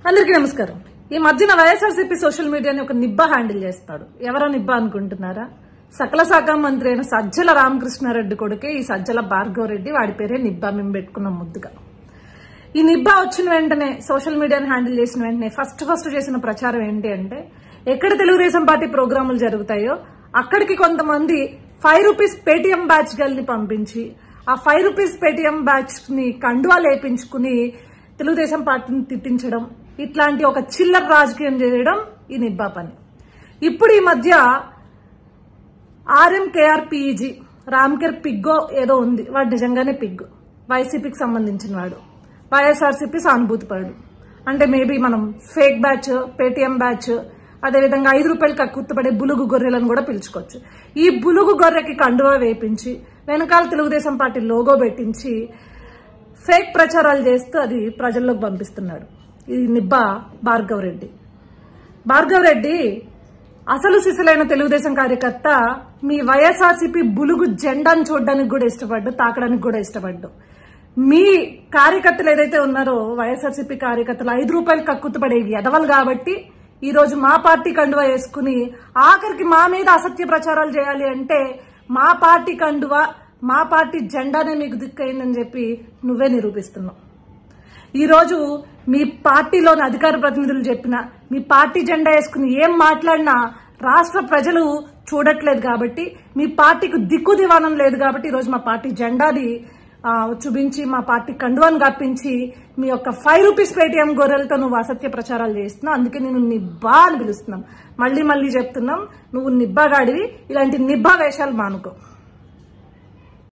అందరికీ నమస్కారం ఈ మధ్యన వైఎస్ఆర్సీపీ సోషల్ మీడియాని ఒక నిబ్బా హ్యాండిల్ చేస్తాడు ఎవరో నిబ్బా అనుకుంటున్నారా సకల శాఖ మంత్రి అయిన సజ్జల రామకృష్ణారెడ్డి కొడుకే ఈ సజ్జల భార్గవ రెడ్డి వాడి పేరే నిబ్బా మేము పెట్టుకున్నాం ముద్దుగా ఈ నిబ్బా వచ్చిన వెంటనే సోషల్ మీడియాని హ్యాండిల్ చేసిన వెంటనే ఫస్ట్ ఫస్ట్ చేసిన ప్రచారం ఏంటి అంటే ఎక్కడ తెలుగుదేశం పార్టీ ప్రోగ్రాములు జరుగుతాయో అక్కడికి కొంతమంది ఫైవ్ రూపీస్ పేటిఎం బ్యాచ్ గల్ని పంపించి ఆ ఫైవ్ రూపీస్ పేటిఎం బ్యాచ్ ని కండువా లేపించుకుని తెలుగుదేశం పార్టీని తిట్టించడం ఇట్లాంటి ఒక చిల్లర రాజకీయం చేయడం ఈ నిబ్బా పని ఇప్పుడు ఈ మధ్య ఆర్ఎంకేఆర్పిఈజీ రామ్కేర్ పిగ్గో ఏదో ఉంది వాడు నిజంగానే పిగ్గు వైసీపీకి సంబంధించిన వాడు వైఎస్ఆర్సీపీ సానుభూతిపరుడు అంటే మేబీ మనం ఫేక్ బ్యాచ్ పేటిఎం బ్యాచ్ అదేవిధంగా ఐదు రూపాయలు కక్కుర్తుపడే బులుగు గొర్రెలను కూడా పిలుచుకోవచ్చు ఈ బులుగు గొర్రెకి కండువా వేపించి వెనకాల తెలుగుదేశం పార్టీ లోగో పెట్టించి ఫేక్ ప్రచారాలు చేస్తూ అది ప్రజల్లోకి పంపిస్తున్నాడు ఇది నిబ్బా భార్గవ్ రెడ్డి భార్గవ్ రెడ్డి అసలు సిసలైన తెలుగుదేశం కార్యకర్త మీ వైఎస్ఆర్సీపీ బులుగు జెండాను చూడడానికి కూడా ఇష్టపడ్డు తాకడానికి కూడా ఇష్టపడ్డు మీ కార్యకర్తలు ఏదైతే ఉన్నారో వైఎస్ఆర్సీపీ కార్యకర్తలు ఐదు రూపాయలు కక్కుతుపడే ఎదవలు కాబట్టి ఈ రోజు మా పార్టీ కండువా వేసుకుని ఆఖరికి మా మీద అసత్య ప్రచారాలు చేయాలి అంటే మా పార్టీ కండువా మా పార్టీ జెండానే మీకు దిక్కైందని చెప్పి నువ్వే నిరూపిస్తున్నావు ఈ రోజు మీ పార్టీలోని అధికార ప్రతినిధులు చెప్పిన మీ పార్టీ జెండా వేసుకుని ఏం మాట్లాడినా రాష్ట్ర ప్రజలు చూడట్లేదు కాబట్టి మీ పార్టీకి దిక్కు దివానం లేదు కాబట్టి ఈరోజు మా పార్టీ జెండాని ఆ, చూపించి మా పార్టీ కండువాను కప్పించి మీ యొక్క ఫైవ్ రూపీస్ పేటిఎం గొర్రెలతో నువ్వు అసత్య ప్రచారాలు చేస్తున్నావు అందుకే నేను నిబ్బా అని పిలుస్తున్నాం మళ్ళీ మళ్ళీ చెప్తున్నాం నువ్వు నిబ్బాగాడివి ఇలాంటి నిబ్బా వేషాలు మానుకో